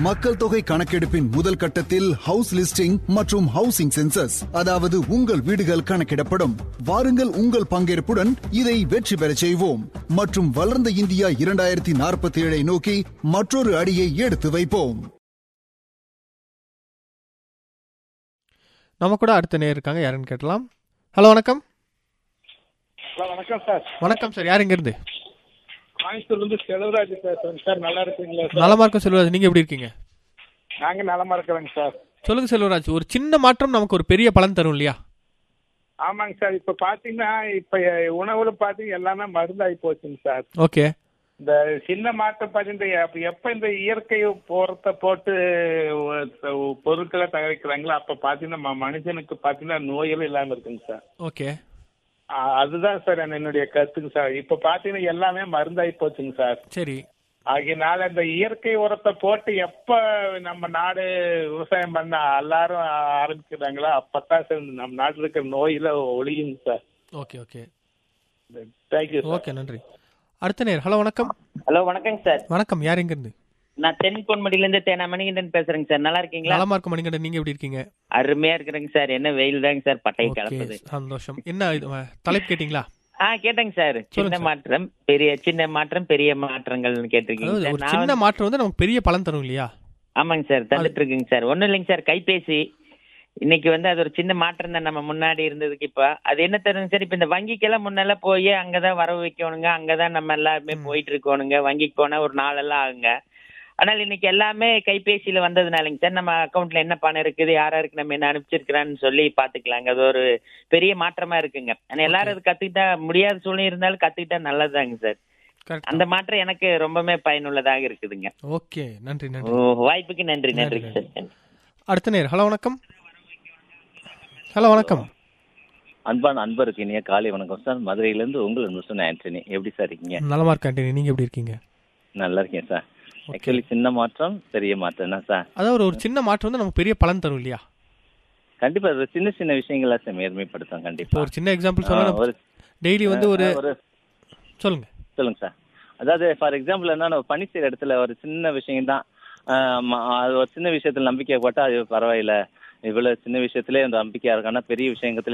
மக்கள் தொகை கணக்கெடுப்பின் முதல் கட்டத்தில் ஹவுஸ் லிஸ்டிங் மற்றும் ஹவுசிங் சென்சஸ் அதாவது உங்கள் வீடுகள் கணக்கிடப்படும் வாருங்கள் உங்கள் பங்கேற்புடன் இதை வெற்றி பெறச் செய்வோம் மற்றும் வளர்ந்த இந்தியா இரண்டாயிரத்தி நாற்பத்தி ஏழை நோக்கி மற்றொரு அடியை எடுத்து வைப்போம் நம்ம கூட அடுத்த நேர் இருக்காங்க யாருன்னு கேட்டலாம் ஹலோ வணக்கம் ஹலோ வணக்கம் சார் வணக்கம் சார் யார் இருந்து கோயம்புத்தூர்லேருந்து செலவராஜ் பேசுறேங்க சார் நல்லா இருக்கீங்களா சார் நலமா இருக்கும் செல்வராஜ் நீங்க எப்படி இருக்கீங்க நாங்க நலமா இருக்கிறோங்க சார் சொல்லுங்க செல்வராஜ் ஒரு சின்ன மாற்றம் நமக்கு ஒரு பெரிய பலன் தரும் இல்லையா ஆமாங்க சார் இப்ப பாத்தீங்கன்னா இப்ப உணவுல பாத்தீங்க எல்லாமே மருந்தாகி போச்சுங்க சார் ஓகே இந்த சின்ன மாற்றம் பாத்தீங்கன்னா எப்ப- எப்ப இந்த இயற்கை உரத்தை போட்டு ஒ- பொருட்களை தயாரிக்கிறாங்களோ அப்ப பாத்தீங்கன்னா ம- மனுஷனுக்கு பாத்தீங்கன்னா நோயெல்லாம் இல்லாம இருக்குங்க சார் ஓகே ஆ, அதுதான் சார் என்னுடைய கருத்துங்க சார் இப்ப பாத்தீங்கன்னா எல்லாமே மருந்தாகி போச்சுங்க சார் சரி ஆகையினால இந்த இயற்கை உரத்தை போட்டு எப்ப நம்ம நாடு விவசாயம் பண்ண எல்லாரும் ஆரம்பிக்கிறாங்களோ அப்பதான் சார் நம்ம நாட்டில் இருக்கிற நோயில ஒழியுங்க sir okay okay thank you okay நன்றி அடுத்த நேர் ஹலோ வணக்கம் ஹலோ வணக்கங்க சார் வணக்கம் யார் எங்க இருந்து நான் தென் பொன்மடியிலேருந்து தேனா மணிகண்டன் பேசுறேங்க சார் நல்லா இருக்கீங்களா நலமா இருக்கும் மணிகண்டன் நீங்க எப்படி இருக்கீங்க அருமையா இருக்கிறேங்க சார் என்ன வெயில் தாங்க சார் பட்டை ஓகே கலப்புது சந்தோஷம் என்ன இது, அஹ், தலைப்பு கேட்டீங்களா ஆ கேட்டேங்க சார் சின்ன சொல்லுங்க சார். மாற்றம் பெரிய சின்ன மாற்றம் பெரிய மாற்றங்கள்னு கேட்டிருக்கீங்க அதாவது சார் ஒரு நான் சின்ன வந்து- மாற்றம் வந்து நமக்கு பெரிய பலன் தரும் இல்லையா ஆமாங்க சார் தந்துட்டு இருக்குங்க சார் ஒண்ணும் இல்லைங்க சார் கைபேசி இன்னைக்கு வந்து அது ஒரு சின்ன மாற்றம் தான் நம்ம முன்னாடி இருந்ததுக்கு இப்ப அது என்ன தருங்க சார் இப்ப இந்த வங்கிக்கெல்லாம் முன்னெல்லாம் போய் அங்கதான் வரவு வைக்கணுங்க அங்கதான் நம்ம எல்லாருமே போயிட்டு இருக்கணுங்க வங்கிக்கு போனா ஒரு நாளெல்லாம் ஆகுங்க ஆனால் இன்னைக்கு எல்லாமே கைபேசியில வந்ததுனாலங்க சார் நம்ம அக்கௌண்ட்ல என்ன பணம் இருக்குது யார் யாருக்கு நம்ம என்ன அனுப்பிச்சிருக்கிறான்னு சொல்லி பாத்துக்கலாங்க அது ஒரு பெரிய மாற்றமா இருக்குங்க ஆனா எல்லாரும் அது கத்துக்கிட்டா முடியாத சூழ்நிலை இருந்தாலும் கத்துக்கிட்டா நல்லதுதாங்க சார் கரெக்ட் அந்த மாற்றம் எனக்கு ரொம்பவுமே பயனுள்ளதாக இருக்குதுங்க ஓகே நன்றி நன்றி ஓ, வாய்ப்புக்கு நன்றி நன்றி நன்றி, சார் நன்றி. அடுத்த நேர் ஹலோ வணக்கம் ஹலோ வணக்கம் அன்பான அன்பருக்கு இனிய காலை வணக்கம் சார் மதுரையிலேருந்து உங்கள் மிஸ்டர் ஆண்டனி எப்படி சார் இருக்கீங்க நலமா இருக்கேன் ஆண்டனி நீங்க எப்படி இருக்கீங்க நல்லா இருக்கேன் சார் ஆக்சுவலி சின்ன மாற்றம் பெரிய மாற்றம் தான் சார் அதாவது ஒரு சின்ன மாற்றம் வந்து நமக்கு பெரிய பலன் தரும் இல்லையா கண்டிப்பா அது சின்ன சின்ன விஷயங்களா சார் மேன்மைப்படுத்தும் இப்போ கண்டிப்பா ஒரு சின்ன எக்ஸாம்பிள் ஆ, சொன்னா ஒரு டெய்லி வந்து ஒரு ஒரு சொல்லுங்க சொல்லுங்க சார் அதாவது ஃபார் எக்ஸாம்பிள் என்னன்னா பணி செய்யற இடத்துல ஒரு சின்ன விஷயம் தான் அது ஒரு சின்ன விஷயத்துல நம்பிக்கை போட்டா அது பரவாயில்ல இவ்வளவு சின்ன விஷயத்திலே அந்த நம்பிக்கையா இருக்கு ஆனா பெரிய விஷயத்துல